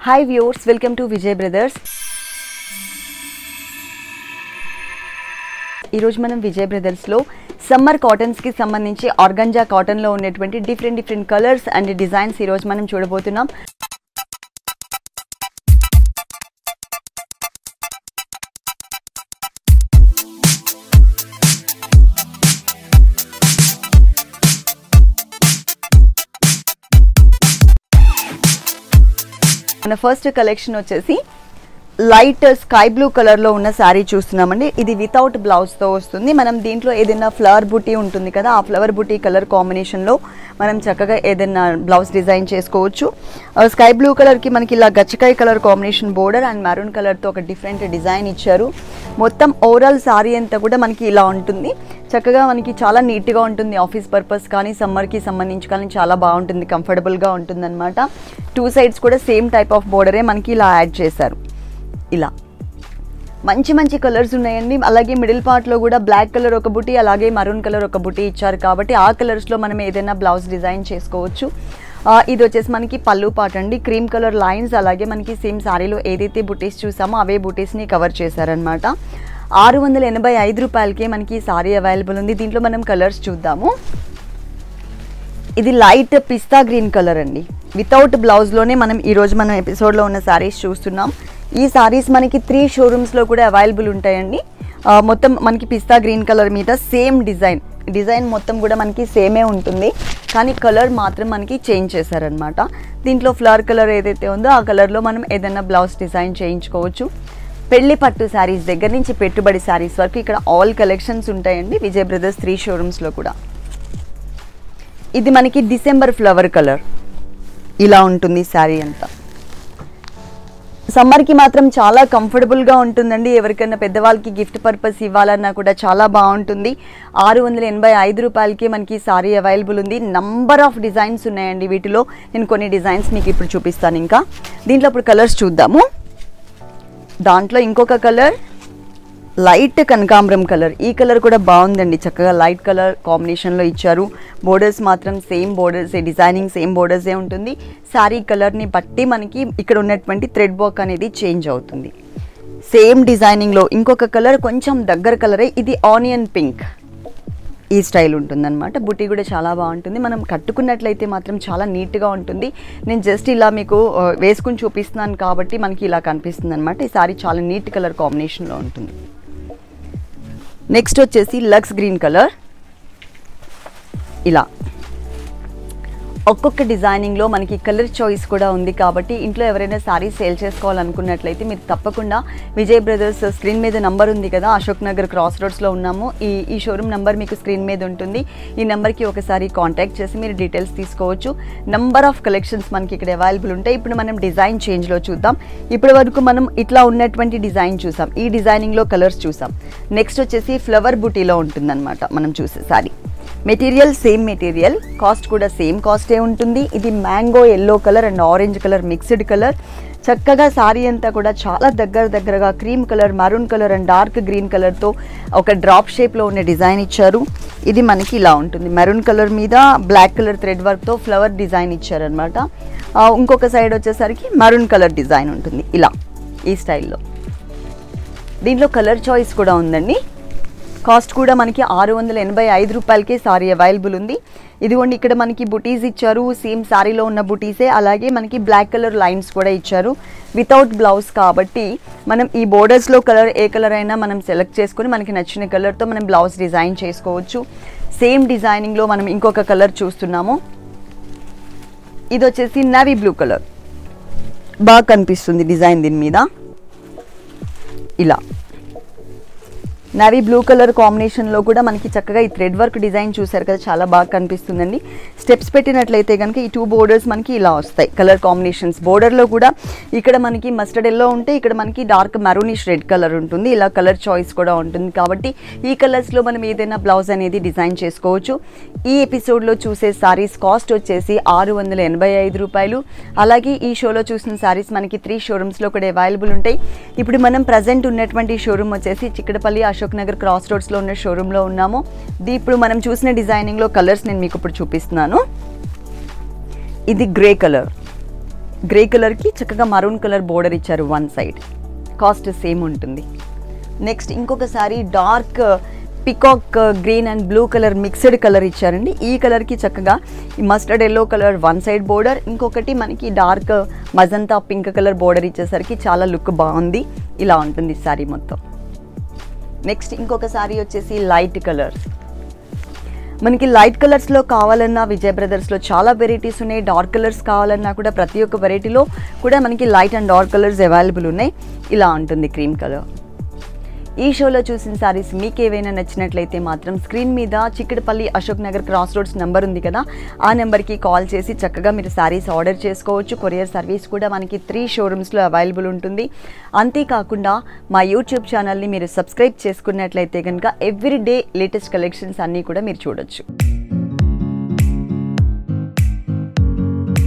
hi viewers welcome to Vijay Brothers ఈరోజు మనం Vijay బ్రదర్స్లో summer కాటన్స్కి సంబంధించి ఆర్గంజా కాటన్లో ఉన్నటువంటి different different colours and designs ఈరోజు మనం చూడబోతున్నాం మన ఫస్ట్ కలెక్షన్ వచ్చేసి లైట్ స్కై బ్లూ కలర్లో ఉన్న శారీ చూస్తున్నామండి ఇది వితౌట్ బ్లౌజ్తో వస్తుంది మనం దీంట్లో ఏదైనా ఫ్లవర్ బుటీ ఉంటుంది కదా ఆ ఫ్లవర్ బుటీ కలర్ కాంబినేషన్లో మనం చక్కగా ఏదైనా బ్లౌజ్ డిజైన్ చేసుకోవచ్చు స్కై బ్లూ కలర్కి మనకి ఇలా గచ్చకాయ colour combination border and maroon కలర్తో ఒక డిఫరెంట్ డిజైన్ ఇచ్చారు మొత్తం ఓవరాల్ శారీ అంతా కూడా మనకి ఇలా ఉంటుంది చక్కగా మనకి చాలా నీట్గా ఉంటుంది ఆఫీస్ పర్పస్ కానీ సమ్మర్కి సంబంధించి కానీ చాలా బాగుంటుంది కంఫర్టబుల్గా ఉంటుంది అనమాట టూ సైడ్స్ కూడా సేమ్ టైప్ ఆఫ్ బోర్డరే మనకి ఇలా యాడ్ చేశారు ఇలా మంచి మంచి కలర్స్ ఉన్నాయండి అలాగే మిడిల్ పార్ట్లో కూడా బ్లాక్ కలర్ ఒక బుటీ అలాగే మరూన్ కలర్ ఒక బుటీ ఇచ్చారు కాబట్టి ఆ కలర్స్లో మనం ఏదైనా బ్లౌజ్ డిజైన్ చేసుకోవచ్చు ఆ, ఇది వచ్చేసి మనకి పళ్ళు పాట అండి క్రీమ్ కలర్ లైన్స్ అలాగే మనకి సేమ్ శారీలో ఏదైతే బుటీస్ చూసామో అవే బుటీస్ని కవర్ చేశారనమాట ఆరు వందల ఎనభై ఐదు రూపాయలకే మనకి సారీ అవైలబుల్ ఉంది దీంట్లో మనం కలర్స్ చూద్దాము ఇది లైట్ పిస్తా గ్రీన్ కలర్ అండి వితౌట్ బ్లౌజ్లోనే మనం ఈరోజు మనం ఎపిసోడ్లో ఉన్న శారీస్ చూస్తున్నాం ఈ శారీస్ మనకి త్రీ షోరూమ్స్లో కూడా అవైలబుల్ ఉంటాయండి ఆ, మొత్తం మనకి పిస్తా గ్రీన్ కలర్ మీద సేమ్ డిజైన్ డిజైన్ మొత్తం కూడా మనకి సేమే ఉంటుంది కానీ కలర్ మాత్రం మనకి చేంజ్ చేశారనమాట దీంట్లో ఫ్లవర్ కలర్ ఏదైతే ఉందో ఆ కలర్లో మనం ఏదైనా బ్లౌజ్ డిజైన్ చేయించుకోవచ్చు పెళ్లి పట్టు శారీస్ దగ్గర నుంచి పెట్టుబడి శారీస్ వరకు ఇక్కడ ఆల్ కలెక్షన్స్ ఉంటాయండి విజయ్ బ్రదర్స్ త్రీ షోరూమ్స్లో కూడా ఇది మనకి డిసెంబర్ ఫ్లవర్ కలర్ ఇలా ఉంటుంది శారీ అంతా సమ్మర్కి మాత్రం చాలా కంఫర్టబుల్గా ఉంటుందండి ఎవరికైనా పెద్దవాళ్ళకి గిఫ్ట్ పర్పస్ ఇవ్వాలన్నా కూడా చాలా బాగుంటుంది ఆరు వందల ఎనభై ఐదు రూపాయలకి మనకి సారీ అవైలబుల్ ఉంది నంబర్ ఆఫ్ డిజైన్స్ ఉన్నాయండి వీటిలో నేను కొన్ని డిజైన్స్ మీకు ఇప్పుడు చూపిస్తాను ఇంకా దీంట్లో ఇప్పుడు కలర్స్ చూద్దాము దాంట్లో ఇంకొక కలర్ లైట్ కనకాంబరం కలర్ ఈ కలర్ కూడా బాగుందండి చక్కగా లైట్ కలర్ కాంబినేషన్లో ఇచ్చారు బోర్డర్స్ మాత్రం సేమ్ బోర్డర్స్ డిజైనింగ్ సేమ్ బోర్డర్సే ఉంటుంది శారీ కలర్ని బట్టి మనకి ఇక్కడ ఉన్నటువంటి థ్రెడ్ వర్క్ అనేది చేంజ్ అవుతుంది సేమ్ డిజైనింగ్లో ఇంకొక కలర్ కొంచెం దగ్గర కలరే ఇది ఆనియన్ పింక్ ఈ స్టైల్ ఉంటుందన్నమాట బుట్టి కూడా చాలా బాగుంటుంది మనం కట్టుకున్నట్లయితే మాత్రం చాలా నీట్గా ఉంటుంది నేను జస్ట్ ఇలా మీకు ఆ, వేసుకుని చూపిస్తున్నాను కాబట్టి మనకి ఇలా కనిపిస్తుంది అనమాట ఈ సారీ చాలా నీట్ కలర్ కాంబినేషన్లో ఉంటుంది నెక్స్ట్ వచ్చేసి లక్స్ గ్రీన్ కలర్ ఇలా ఒక్కొక్క డిజైనింగ్లో మనకి కలర్ చాయిస్ కూడా ఉంది కాబట్టి ఇంట్లో ఎవరైనా శారీ సేల్ చేసుకోవాలనుకున్నట్లయితే మీరు తప్పకుండా విజయ్ బ్రదర్స్ స్క్రీన్ మీద నంబర్ ఉంది కదా అశోక్ నగర్ క్రాస్ రోడ్స్లో ఉన్నాము ఈ ఈ షోరూమ్ నంబర్ మీకు స్క్రీన్ మీద ఉంటుంది ఈ నెంబర్కి ఒకసారి కాంటాక్ట్ చేసి మీరు డీటెయిల్స్ తీసుకోవచ్చు నంబర్ ఆఫ్ కలెక్షన్స్ మనకి ఇక్కడ అవైలబుల్ ఉంటాయి ఇప్పుడు మనం డిజైన్ చేంజ్లో చూద్దాం ఇప్పటి వరకు మనం ఇట్లా ఉన్నటువంటి డిజైన్ చూసాం ఈ డిజైనింగ్లో కలర్స్ చూసాం నెక్స్ట్ వచ్చేసి ఫ్లవర్ బుటీలో ఉంటుందన్నమాట మనం చూసే sari material same material cost కూడా సేమ్ కాస్టే ఉంటుంది ఇది mango yellow colour and orange colour mixed colour చక్కగా సారీ అంతా కూడా చాలా దగ్గర దగ్గరగా cream colour maroon colour and dark green కలర్తో ఒక డ్రాప్ షేప్లో ఉన్న డిజైన్ ఇచ్చారు ఇది మనకి ఇలా ఉంటుంది మెరూన్ కలర్ మీద బ్లాక్ కలర్ థ్రెడ్ వర్క్తో ఫ్లవర్ డిజైన్ ఇచ్చారనమాట ఇంకొక సైడ్ వచ్చేసరికి మరూన్ కలర్ డిజైన్ ఉంటుంది ఇలా ఈ స్టైల్లో దీంట్లో కలర్ చాయిస్ కూడా ఉందండి కాస్ట్ కూడా మనకి ఆరు వందల ఎనభై ఐదు రూపాయలకే సారీ అవైలబుల్ ఉంది ఇదిగోండి ఇక్కడ మనకి బుటీస్ ఇచ్చారు సేమ్ సారీలో ఉన్న బుటీసే అలాగే మనకి బ్లాక్ కలర్ లైన్స్ కూడా ఇచ్చారు వితౌట్ బ్లౌజ్ కాబట్టి మనం ఈ బోర్డర్స్లో కలర్ ఏ కలర్ అయినా మనం సెలెక్ట్ చేసుకొని మనకి నచ్చిన కలర్తో మనం బ్లౌజ్ డిజైన్ చేసుకోవచ్చు సేమ్ డిజైనింగ్లో మనం ఇంకొక కలర్ చూస్తున్నాము ఇది వచ్చేసి నవీ బ్లూ కలర్ బాగా కనిపిస్తుంది డిజైన్ దీని మీద ఇలా నవీ బ్లూ కలర్ కాంబినేషన్లో కూడా మనకి చక్కగా ఈ థ్రెడ్ వర్క్ డిజైన్ చూసారు కదా చాలా బాగా కనిపిస్తుందండి స్టెప్స్ పెట్టినట్లయితే కనుక ఈ టూ బోర్డర్స్ మనకి ఇలా వస్తాయి కలర్ కాంబినేషన్స్ బోర్డర్లో కూడా ఇక్కడ మనకి మస్టర్డ్ ఎల్లో ఉంటే ఇక్కడ మనకి డార్క్ మెరూనిష్ రెడ్ కలర్ ఉంటుంది ఇలా కలర్ చాయిస్ కూడా ఉంటుంది కాబట్టి ఈ కలర్స్లో మనం ఏదైనా బ్లౌజ్ అనేది డిజైన్ చేసుకోవచ్చు ఈ ఎపిసోడ్లో చూసే సారీస్ కాస్ట్ వచ్చేసి ఆరు వందల ఎనభై ఐదు రూపాయలు అలాగే ఈ షోలో చూసిన సారీస్ మనకి త్రీ షోరూమ్స్లో కూడా అవైలబుల్ ఉంటాయి ఇప్పుడు మనం ప్రజెంట్ ఉన్నటువంటి షోరూమ్ వచ్చేసి చిక్కడపల్లి అశోక్ నగర్ క్రాస్ రోడ్స్లో ఉన్న షోరూంలో ఉన్నాము ఇది ఇప్పుడు మనం చూసిన డిజైనింగ్లో కలర్స్ నేను మీకు ఇప్పుడు చూపిస్తున్నాను ఇది గ్రే కలర్ గ్రే కలర్కి చక్కగా మరూన్ కలర్ బోర్డర్ ఇచ్చారు వన్ సైడ్ కాస్ట్ సేమ్ ఉంటుంది నెక్స్ట్ ఇంకొక sari dark peacock green and blue colour mixed colour ఇచ్చారండి ఈ కలర్కి చక్కగా ఈ mustard yellow colour one side border ఇంకొకటి మనకి dark magenta pink colour border ఇచ్చేసరికి చాలా లుక్ బాగుంది ఇలా ఉంటుంది సారీ మొత్తం నెక్స్ట్ ఇంకొక సారీ వచ్చేసి లైట్ కలర్ మనకి లైట్ కలర్స్లో కావాలన్నా విజయ్ బ్రదర్స్లో చాలా వెరైటీస్ ఉన్నాయి డార్క్ కలర్స్ కావాలన్నా కూడా ప్రతి ఒక్క వెరైటీలో కూడా మనకి light and dark colours available ఉన్నాయి ఇలా ఉంటుంది క్రీమ్ కలర్ ఈ షోలో చూసిన సారీస్ మీకు ఏవైనా నచ్చినట్లయితే మాత్రం స్క్రీన్ మీద Chikkadpally Ashok Nagar cross roads number ఉంది కదా ఆ నెంబర్కి కాల్ చేసి చక్కగా మీరు సారీస్ ఆర్డర్ చేసుకోవచ్చు కొరియర్ సర్వీస్ కూడా మనకి త్రీ షోరూమ్స్లో అవైలబుల్ ఉంటుంది అంతేకాకుండా మా యూట్యూబ్ ఛానల్ని మీరు సబ్స్క్రైబ్ చేసుకున్నట్లయితే కనుక ఎవ్రీ డే లేటెస్ట్ కలెక్షన్స్ అన్నీ కూడా మీరు చూడొచ్చు